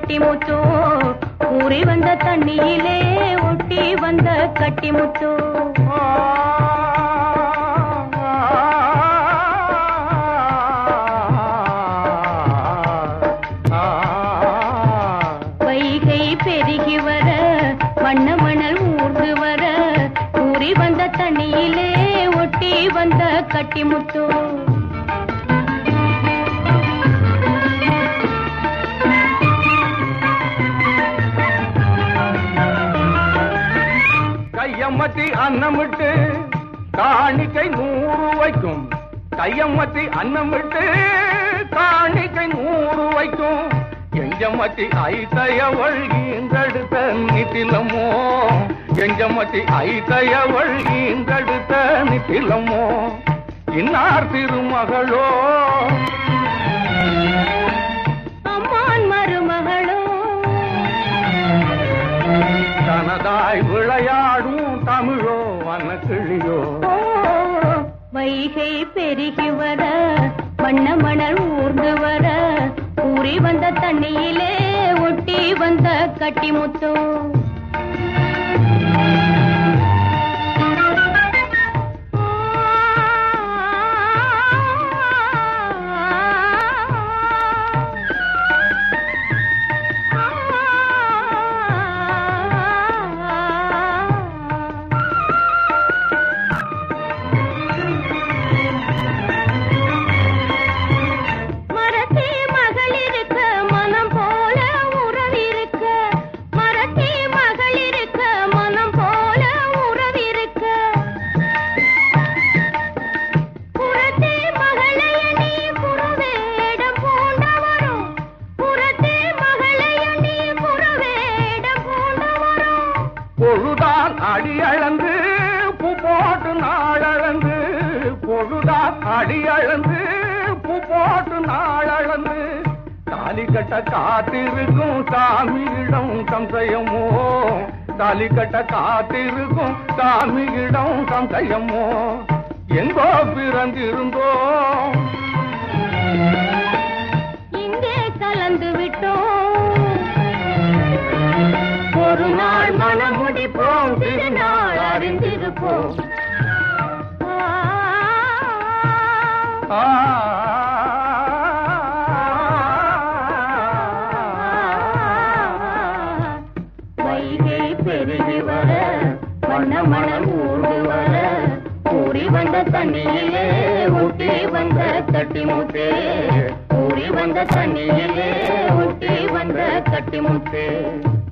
கட்டிமுத்தோ ஊறி வந்த தண்ணியிலே ஒட்டி வந்த கட்டிமுத்தோ வைகை பெருகி வர வண்ண மணல் ஊர்ந்து வர ஊறி வந்த தண்ணியிலே ஒட்டி வந்த கட்டிமுத்தோ கையம்மத்தி அன்னமிட்டு காணிக்கை நூறு வைக்கும் கையம்மத்தி அன்னமிட்டு காணிக்கை நூறு வைக்கும் எஞ்சமத்தி ஐத்தையவள் ஈந்தெடுத்த நித்திலமோ எஞ்சமத்தி ஐத்தையவள் ஈந்தெடுத்த நித்திலமோ இன்னார் திருமகளோ அம்மான் மருமகளோ தனதாய் விளையாடும் தமிழோ வனக்கிளியோ ஓ, வைகை பெருகி வர வண்ண மணல் ஊர்ந்து வர ஊறி வந்த தண்ணியிலே ஒட்டி வந்த கட்டிமுத்தோ மரத்தே மகளிருக்க மனம் போல உறவிருக்க மரத்தே மகளிருக்க மனம் போல உறவிருக்க புறத்தே மகளைய நீ புறவேடம் பூண்டவரும் புறத்தே மகளைய நீ புறவேடம் பூண்டவரும் பொழுதான் அடி அளந்து பூ போட்டு நாளளந்து பொழுதான் அடி அளந்து பூ போட்டு நாளளந்து தாலி கட்ட காத்திருக்கும் சாமியிடம் சம்சயமோ தாலி கட்ட காத்திருக்கும் சாமியிடம் சம்சயமோ எங்கோ பிறந்திருந்தோம் இங்கே கலந்து விட்டோம் ஒரு நாள் மனம் முடிப்போம் திருநாள் அறிந்திருப்போம் ஆ வைகை பெருகி வர வண்ண மணல் ஊர்ந்து வர ஊறி வந்த தண்ணியிலே ஊட்டி வந்த கட்டி முத்தே ஊறி வந்த தண்ணியிலே ஊட்டி வந்த கட்டி முத்தே